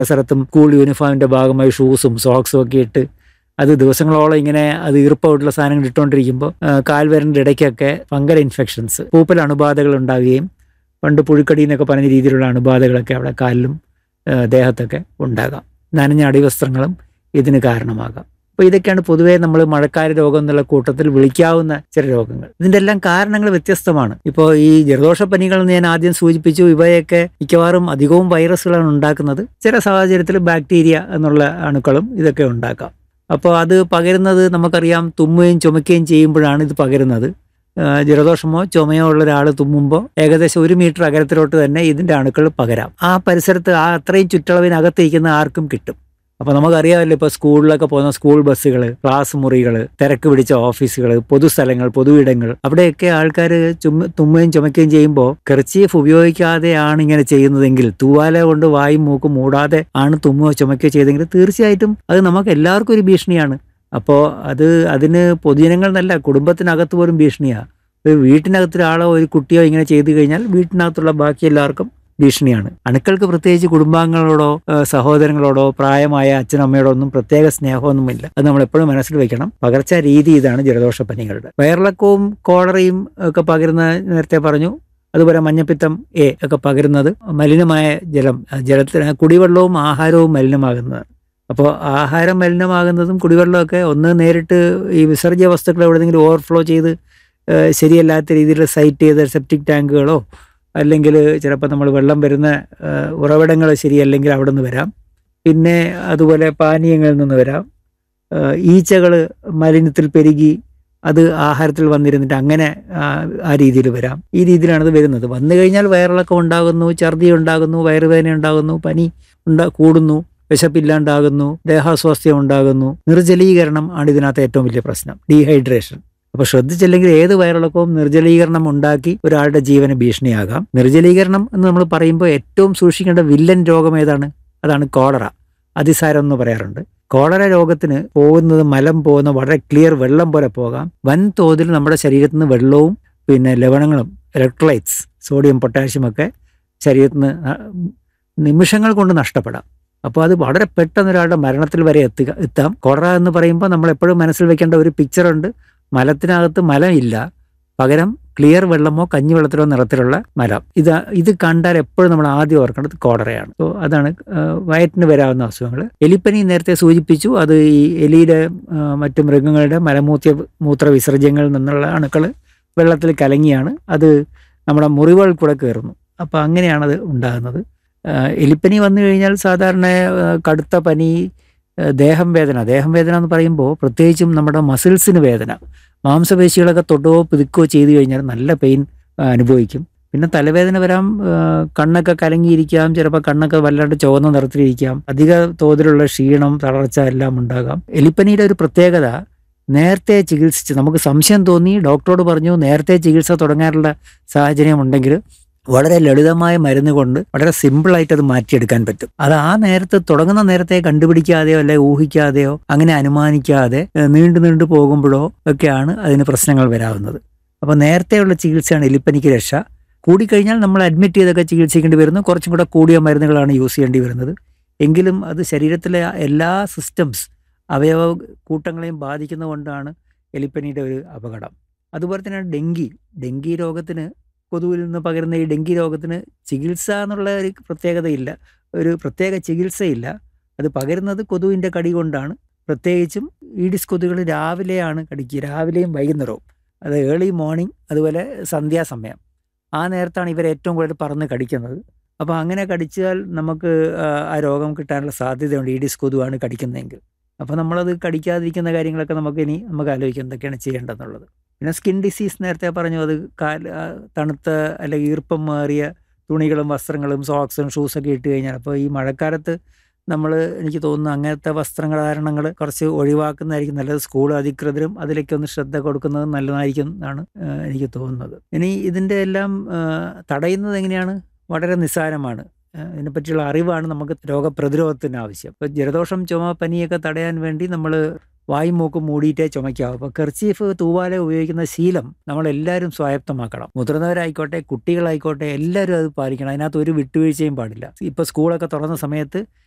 സ്ഥലത്തും സ്കൂൾ യൂണിഫോമിന്റെ ഭാഗമായി ഷൂസും സോക്സും ഒക്കെ ഇട്ട് അത് ദിവസങ്ങളോളം ഇങ്ങനെ അത് ഈർപ്പമായിട്ടുള്ള സാധനങ്ങൾ ഇട്ടുകൊണ്ടിരിക്കുമ്പോൾ കാൽവരൻ്റെ ഇടയ്ക്കൊക്കെ ഫംഗൽ ഇൻഫെക്ഷൻസ് പൂപ്പൽ അണുബാധകൾ ഉണ്ടാവുകയും പണ്ട് പുഴുക്കടി എന്നൊക്കെ പറഞ്ഞ രീതിയിലുള്ള അണുബാധകളൊക്കെ അവിടെ കാലിലും ആ, ദേഹത്തൊക്കെ ഉണ്ടാകാം നനഞ്ഞ അടിവസ്ത്രങ്ങളും ഇതിന് കാരണമാകാം അപ്പോൾ ഇതൊക്കെയാണ് പൊതുവേ നമ്മൾ മഴക്കാല രോഗം എന്നുള്ള കൂട്ടത്തിൽ വിളിക്കാവുന്ന ചില രോഗങ്ങൾ ഇതിൻ്റെ എല്ലാം കാരണങ്ങൾ വ്യത്യസ്തമാണ് ഇപ്പോൾ ഈ ജലദോഷപ്പനികൾ എന്ന് ഞാൻ ആദ്യം സൂചിപ്പിച്ചു ഇവയൊക്കെ മിക്കവാറും അധികവും വൈറസുകളാണ് ഉണ്ടാക്കുന്നത് ചില സാഹചര്യത്തിൽ ബാക്ടീരിയ എന്നുള്ള അണുക്കളും ഇതൊക്കെ ഉണ്ടാക്കാം അപ്പോൾ അത് പകരുന്നത് നമുക്കറിയാം തുമ്മുകയും ചുമക്കുകയും ചെയ്യുമ്പോഴാണ് ഇത് പകരുന്നത് ആ, ജലദോഷമോ ചുമയോ ഉള്ള ഒരാൾ തുമ്മുമ്പോൾ ഏകദേശം ഒരു മീറ്റർ അകലത്തിലോട്ട് തന്നെ ഇതിൻ്റെ അണുക്കൾ പകരാം ആ പരിസരത്ത് ആ അത്രയും ചുറ്റളവിനകത്തിരിക്കുന്ന ആർക്കും കിട്ടും അപ്പോൾ നമുക്കറിയാമല്ലോ ഇപ്പോൾ സ്കൂളിലൊക്കെ പോകുന്ന സ്കൂൾ ബസ്സുകൾ ക്ലാസ് മുറികൾ തിരക്ക് പിടിച്ച ഓഫീസുകൾ പൊതുസ്ഥലങ്ങൾ പൊതുയിടങ്ങൾ അവിടെയൊക്കെ ആൾക്കാർ ചുമ തുമ്മുകയും ചുമക്കുകയും ചെയ്യുമ്പോൾ കെർച്ചീഫ് ഉപയോഗിക്കാതെയാണ് ഇങ്ങനെ ചെയ്യുന്നതെങ്കിൽ തൂവാല കൊണ്ട് വായും മൂക്കും മൂടാതെ ആണ് തുമ്മുകയോ ചുമക്കുകയോ ചെയ്തെങ്കിൽ തീർച്ചയായിട്ടും അത് നമുക്ക് എല്ലാവർക്കും ഒരു ഭീഷണിയാണ് അപ്പോൾ അത് അതിന് പൊതുജനങ്ങൾ എന്നല്ല കുടുംബത്തിനകത്ത് പോലും ഭീഷണിയാണ് ഒരു വീട്ടിനകത്ത് ഒരാളോ ഒരു കുട്ടിയോ ഇങ്ങനെ ചെയ്തു കഴിഞ്ഞാൽ വീട്ടിനകത്തുള്ള ബാക്കി എല്ലാവർക്കും ഭീഷണിയാണ് അണുക്കൾക്ക് പ്രത്യേകിച്ച് കുടുംബാംഗങ്ങളോടോ ഏഹ് സഹോദരങ്ങളോടോ പ്രായമായ അച്ഛനമ്മയോടോ ഒന്നും പ്രത്യേക സ്നേഹമൊന്നുമില്ല അത് നമ്മൾ എപ്പോഴും മനസ്സിൽ വെക്കണം പകർച്ച രീതി ഇതാണ് ജലദോഷപ്പനികളുടെ വയറിളക്കവും കോളറയും ഒക്കെ പകരുന്ന നേരത്തെ പറഞ്ഞു അതുപോലെ മഞ്ഞപ്പിത്തം എ ഒക്കെ പകരുന്നത് മലിനമായ ജലം ജലത്തിന് കുടിവെള്ളവും ആഹാരവും മലിനമാകുന്നതാണ് അപ്പോൾ ആഹാരം മലിനമാകുന്നതും കുടിവെള്ളമൊക്കെ ഒന്ന് നേരിട്ട് ഈ വിസർജ്യ വസ്തുക്കൾ എവിടെയെങ്കിലും ഓവർഫ്ലോ ചെയ്ത് ഏഹ് ശരിയല്ലാത്ത രീതിയിൽ സൈറ്റ് ചെയ്ത സെപ്റ്റിക് ടാങ്കുകളോ അല്ലെങ്കിൽ ചിലപ്പോൾ നമ്മൾ വെള്ളം വരുന്ന ഉറവിടങ്ങൾ ശരിയല്ലെങ്കിൽ അവിടെ നിന്ന് വരാം പിന്നെ അതുപോലെ പാനീയങ്ങളിൽ നിന്ന് വരാം ഈച്ചകൾ മലിനത്തിൽ പെരുകി അത് ആഹാരത്തിൽ വന്നിരുന്നിട്ട് അങ്ങനെ ആ, ആ രീതിയിൽ വരാം ഈ രീതിയിലാണ് ഇത് വരുന്നത് വന്നു കഴിഞ്ഞാൽ വയറിളക്കം ഉണ്ടാകുന്നു ഛർദി ഉണ്ടാകുന്നു വയറുവേദന ഉണ്ടാകുന്നു പനി ഉണ്ടാ കൂടുന്നു വിശപ്പില്ലാണ്ടാകുന്നു ദേഹാസ്വാസ്ഥ്യം ഉണ്ടാകുന്നു നിർജ്ജലീകരണം ആണ് ഇതിനകത്ത് ഏറ്റവും വലിയ പ്രശ്നം ഡീഹൈഡ്രേഷൻ അപ്പൊ ശ്രദ്ധിച്ചില്ലെങ്കിൽ ഏത് വയറിളക്കവും നിർജ്ജലീകരണം ഉണ്ടാക്കി ഒരാളുടെ ജീവന് ഭീഷണിയാകാം നിർജ്ജലീകരണം എന്ന് നമ്മൾ പറയുമ്പോൾ ഏറ്റവും സൂക്ഷിക്കേണ്ട വില്ലൻ രോഗം ഏതാണ് അതാണ് കോളറ അതിസാരം എന്ന് പറയാറുണ്ട് കോളറ രോഗത്തിന് പോകുന്നത് മലം പോകുന്ന വളരെ ക്ലിയർ വെള്ളം പോലെ പോകാം വൻതോതിൽ നമ്മുടെ ശരീരത്തിൽ നിന്ന് വെള്ളവും പിന്നെ ലവണങ്ങളും ഇലക്ട്രോലൈറ്റ്സ് സോഡിയം പൊട്ടാഷ്യം ഒക്കെ ശരീരത്തിൽ നിന്ന് ന- നിമിഷങ്ങൾ കൊണ്ട് നഷ്ടപ്പെടാം അപ്പോൾ അത് വളരെ പെട്ടെന്ന് ഒരാളുടെ മരണത്തിൽ വരെ എത്തുക എത്താം കൊറ എന്ന് പറയുമ്പോൾ നമ്മൾ എപ്പോഴും മനസ്സിൽ വെക്കേണ്ട ഒരു പിക്ചറുണ്ട് മലത്തിനകത്ത് മലം ഇല്ല പകരം ക്ലിയർ വെള്ളമോ കഞ്ഞിവെള്ളത്തിലോ നിറത്തിലുള്ള മലം ഇത് ഇത് കണ്ടാൽ എപ്പോഴും നമ്മൾ ആദ്യം ഓർക്കേണ്ടത് കോടറയാണ് സോ അതാണ് ആ, വയറ്റിന് വരാവുന്ന അസുഖങ്ങൾ എലിപ്പനി നേരത്തെ സൂചിപ്പിച്ചു അത് ഈ എലിയുടെ ആ, മറ്റു മൃഗങ്ങളുടെ മലമൂത്ര മൂത്ര വിസർജ്യങ്ങളിൽ നിന്നുള്ള അണുക്കൾ വെള്ളത്തിൽ കലങ്ങിയാണ് അത് നമ്മുടെ മുറിവുകൾ കൂടെ കയറുന്നു അപ്പോൾ അങ്ങനെയാണ് അത് ഉണ്ടാകുന്നത് ആ, എലിപ്പനി വന്നു കഴിഞ്ഞാൽ സാധാരണ ആ, കടുത്ത പനി ആ, ദേഹം വേദന ദേഹം വേദന എന്ന് പറയുമ്പോൾ പ്രത്യേകിച്ചും നമ്മുടെ മസിൽസിന് വേദന മാംസപേശികളൊക്കെ തൊട്ടോ പിതുക്കുകയോ ചെയ്തു കഴിഞ്ഞാൽ നല്ല പെയിൻ അനുഭവിക്കും പിന്നെ തലവേദന വരാം ആ, കണ്ണൊക്കെ കലങ്ങിയിരിക്കാം ചിലപ്പോൾ കണ്ണൊക്കെ വല്ലാണ്ട് ചുവന്ന നിറത്തിലിരിക്കാം അധിക തോതിലുള്ള ക്ഷീണം തളർച്ച എല്ലാം ഉണ്ടാകാം എലിപ്പനിയുടെ ഒരു പ്രത്യേകത നേരത്തെ ചികിത്സിച്ച് നമുക്ക് സംശയം തോന്നി ഡോക്ടറോട് പറഞ്ഞു നേരത്തെ ചികിത്സ തുടങ്ങാനുള്ള സാഹചര്യം ഉണ്ടെങ്കിൽ വളരെ ലളിതമായ മരുന്ന് കൊണ്ട് വളരെ സിമ്പിളായിട്ട് അത് മാറ്റിയെടുക്കാൻ പറ്റും അത് ആ നേരത്ത് തുടങ്ങുന്ന നേരത്തെ കണ്ടുപിടിക്കാതെയോ അല്ലെ ഊഹിക്കാതെയോ അങ്ങനെ അനുമാനിക്കാതെ ഏഹ്, നീണ്ടു നീണ്ടു പോകുമ്പോഴോ ഒക്കെയാണ് അതിന് പ്രശ്നങ്ങൾ വരാവുന്നത് അപ്പോൾ നേരത്തെയുള്ള ചികിത്സയാണ് എലിപ്പനിക്ക് രക്ഷ കൂടിക്കഴിഞ്ഞാൽ നമ്മൾ അഡ്മിറ്റ് ചെയ്തൊക്കെ ചികിത്സിക്കേണ്ടി വരുന്നു കുറച്ചും കൂടെ കൂടിയ മരുന്നുകളാണ് യൂസ് ചെയ്യേണ്ടി വരുന്നത് എങ്കിലും അത് ശരീരത്തിലെ എല്ലാ സിസ്റ്റംസ് അവയവ കൂട്ടങ്ങളെയും ബാധിക്കുന്നതുകൊണ്ടാണ് എലിപ്പനിയുടെ ഒരു അപകടം അതുപോലെ തന്നെ ഡെങ്കി ഡെങ്കി രോഗത്തിന് കൊതുവിൽ നിന്ന് പകരുന്ന ഈ ഡെങ്കി രോഗത്തിന് ചികിത്സ എന്നുള്ള ഒരു പ്രത്യേകതയില്ല ഒരു പ്രത്യേക ചികിത്സയില്ല അത് പകരുന്നത് കൊതുവിൻ്റെ കടി കൊണ്ടാണ് പ്രത്യേകിച്ചും ഈഡിസ് കൊതുകുകൾ രാവിലെയാണ് കടിക്കുക രാവിലെയും വൈകുന്നേരവും അത് ഏർലി മോർണിംഗ് അതുപോലെ സന്ധ്യാസമയം ആ നേരത്താണ് ഇവർ ഏറ്റവും കൂടുതൽ പറന്ന് കടിക്കുന്നത് അപ്പോൾ അങ്ങനെ കടിച്ചാൽ നമുക്ക് ആ, ആ രോഗം കിട്ടാനുള്ള സാധ്യതയുണ്ട് ഈഡിസ് കൊതുവാണ് കടിക്കുന്നതെങ്കിൽ അപ്പോൾ നമ്മളത് കടിക്കാതിരിക്കുന്ന കാര്യങ്ങളൊക്കെ നമുക്ക് ഇനി നമുക്ക് ആലോചിക്കാം എന്തൊക്കെയാണ് ചെയ്യേണ്ടതെന്നുള്ളത് പിന്നെ സ്കിൻ ഡിസീസ് നേരത്തെ പറഞ്ഞു അത് കാൽ ആ, തണുത്ത അല്ലെങ്കിൽ ഈർപ്പം മാറിയ തുണികളും വസ്ത്രങ്ങളും സോക്സും ഷൂസൊക്കെ ഇട്ട് കഴിഞ്ഞാൽ അപ്പോൾ ഈ മഴക്കാലത്ത് നമ്മൾ എനിക്ക് തോന്നുന്നു അങ്ങനത്തെ വസ്ത്രധാരണങ്ങൾ കുറച്ച് ഒഴിവാക്കുന്നതായിരിക്കും നല്ലത് സ്കൂൾ അധികൃതരും അതിലേക്ക് ഒന്ന് ശ്രദ്ധ കൊടുക്കുന്നത് നല്ലതായിരിക്കും എന്നാണ് ആ, എനിക്ക് തോന്നുന്നത് ഇനി ഇതിൻ്റെ എല്ലാം ആ, തടയുന്നത് എങ്ങനെയാണ് വളരെ നിസ്സാരമാണ് ആ, ഇതിനെപ്പറ്റിയുള്ള അറിവാണ് നമുക്ക് രോഗപ്രതിരോധത്തിന് ആവശ്യം ഇപ്പോൾ ജലദോഷം ചുമ പനിയൊക്കെ തടയാൻ വേണ്ടി നമ്മൾ വായും മൂക്കും മൂടിയിട്ടേ ചുമയ്ക്കാവും അപ്പോൾ കെർച്ചീഫ് തൂവാല ഉപയോഗിക്കുന്ന ശീലം നമ്മളെല്ലാവരും സ്വായത്തമാക്കണം മുതിർന്നവരായിക്കോട്ടെ കുട്ടികളായിക്കോട്ടെ എല്ലാവരും അത് പാലിക്കണം അതിനകത്ത് ഒരു വിട്ടുവീഴ്ചയും പാടില്ല ഇപ്പോൾ സ്കൂളൊക്കെ തുറന്ന സമയത്ത്